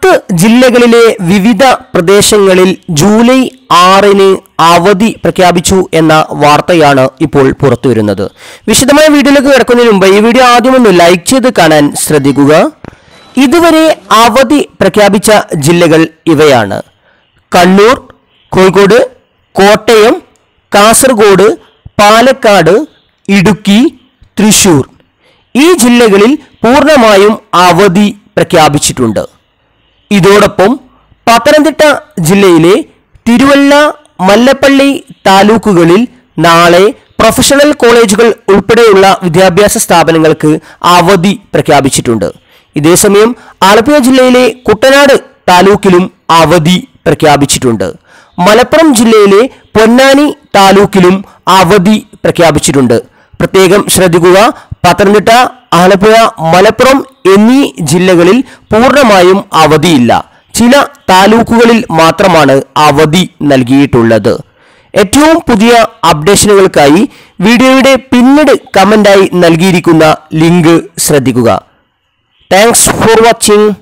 പത്ത് ജില്ലകളിലെ വിവിധ പ്രദേശങ്ങളിൽ ജൂലൈ ആറിന് അവധി പ്രഖ്യാപിച്ചു എന്ന വാർത്തയാണ് ഇപ്പോൾ പുറത്തുവരുന്നത് വിശദമായ വീഡിയോയിലേക്ക് കിടക്കുന്നതിന് മുമ്പ് ഈ വീഡിയോ ആദ്യം ഒന്ന് ലൈക്ക് ചെയ്ത് കാണാൻ ശ്രദ്ധിക്കുക ഇതുവരെ അവധി പ്രഖ്യാപിച്ച ജില്ലകൾ ഇവയാണ് കണ്ണൂർ കോഴിക്കോട് കോട്ടയം കാസർഗോഡ് പാലക്കാട് ഇടുക്കി തൃശൂർ ഈ ജില്ലകളിൽ പൂർണ്ണമായും അവധി പ്രഖ്യാപിച്ചിട്ടുണ്ട് ഇതോടൊപ്പം പത്തനംതിട്ട ജില്ലയിലെ തിരുവല്ല മല്ലപ്പള്ളി താലൂക്കുകളിൽ നാളെ പ്രൊഫഷണൽ കോളേജുകൾ ഉൾപ്പെടെയുള്ള വിദ്യാഭ്യാസ സ്ഥാപനങ്ങൾക്ക് അവധി പ്രഖ്യാപിച്ചിട്ടുണ്ട് ഇതേസമയം ആലപ്പുഴ ജില്ലയിലെ കുട്ടനാട് താലൂക്കിലും അവധി പ്രഖ്യാപിച്ചിട്ടുണ്ട് മലപ്പുറം ജില്ലയിലെ പൊന്നാനി താലൂക്കിലും അവധി പ്രഖ്യാപിച്ചിട്ടുണ്ട് പ്രത്യേകം ശ്രദ്ധിക്കുക പത്തനംതിട്ട ആലപ്പുഴ മലപ്പുറം എന്നീ ജില്ലകളിൽ പൂർണ്ണമായും അവധിയില്ല ചില താലൂക്കുകളിൽ മാത്രമാണ് അവധി നൽകിയിട്ടുള്ളത് ഏറ്റവും പുതിയ അപ്ഡേഷനുകൾക്കായി വീഡിയോയുടെ പിന്നീട് കമന്റായി നൽകിയിരിക്കുന്ന ലിങ്ക് ശ്രദ്ധിക്കുക താങ്ക്സ് ഫോർ വാച്ചിങ്